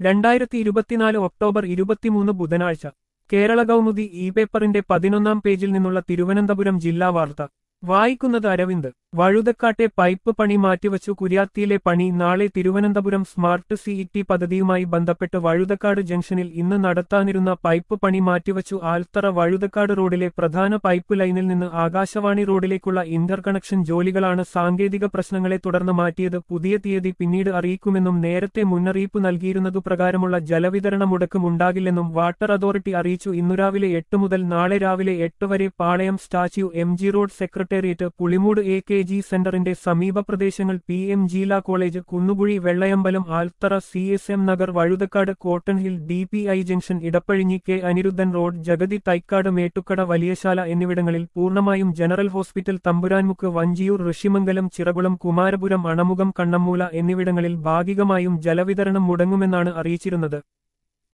രണ്ടായിരത്തി ഇരുപത്തിനാല് ഒക്ടോബർ ഇരുപത്തിമൂന്ന് ബുധനാഴ്ച കേരള കൗമുദി ഇ പേപ്പറിന്റെ പതിനൊന്നാം പേജിൽ നിന്നുള്ള തിരുവനന്തപുരം ജില്ലാ വാർത്ത വായിക്കുന്നത് അരവിന്ദ് വഴുതക്കാട്ടെ പൈപ്പ് പണി മാറ്റിവച്ചു കുര്യാത്തിയിലെ പണി നാളെ തിരുവനന്തപുരം സ്മാർട്ട് സിഇടി പദ്ധതിയുമായി ബന്ധപ്പെട്ട് വഴുതക്കാട് ജംഗ്ഷനിൽ ഇന്ന് നടത്താനിരുന്ന പൈപ്പ് പണി മാറ്റിവച്ചു ആൽത്തറ വഴുതക്കാട് റോഡിലെ പ്രധാന പൈപ്പ് ലൈനിൽ നിന്ന് ആകാശവാണി റോഡിലേക്കുള്ള ഇന്റർ കണക്ഷൻ ജോലികളാണ് സാങ്കേതിക പ്രശ്നങ്ങളെ തുടർന്ന് മാറ്റിയത് പുതിയ തീയതി പിന്നീട് അറിയിക്കുമെന്നും നേരത്തെ മുന്നറിയിപ്പ് നൽകിയിരുന്നതു പ്രകാരമുള്ള ജലവിതരണ മുടക്കം ഉണ്ടാകില്ലെന്നും വാട്ടർ അതോറിറ്റി അറിയിച്ചു ഇന്നു രാവിലെ എട്ട് മുതൽ നാളെ രാവിലെ എട്ട് വരെ Palayam statue M G road secretariat Pulimoodu A K G സെന്ററിന്റെ സമീപ പ്രദേശങ്ങൾ പി എം ജീല college Kunnukuzhi Vellayambalam Althara C S M Nagar Vazhuthacaud Cotton Hill D P I junction Edappazhanji K Anirudhan road Jagathy Thycaud Mettukada Valiyasala എന്നിവിടങ്ങളിൽ പൂർണ്ണമായും ജനറൽ ഹോസ്പിറ്റൽ തമ്പുരാൻമുക്ക് വഞ്ചിയൂർ ഋഷിമംഗലം ചിറകുളം കുമാരപുരം അണമുഖം കണ്ണമ്മൂല എന്നിവിടങ്ങളിൽ ഭാഗികമായും ജലവിതരണം മുടങ്ങുമെന്നാണ് അറിയിച്ചിരുന്നത്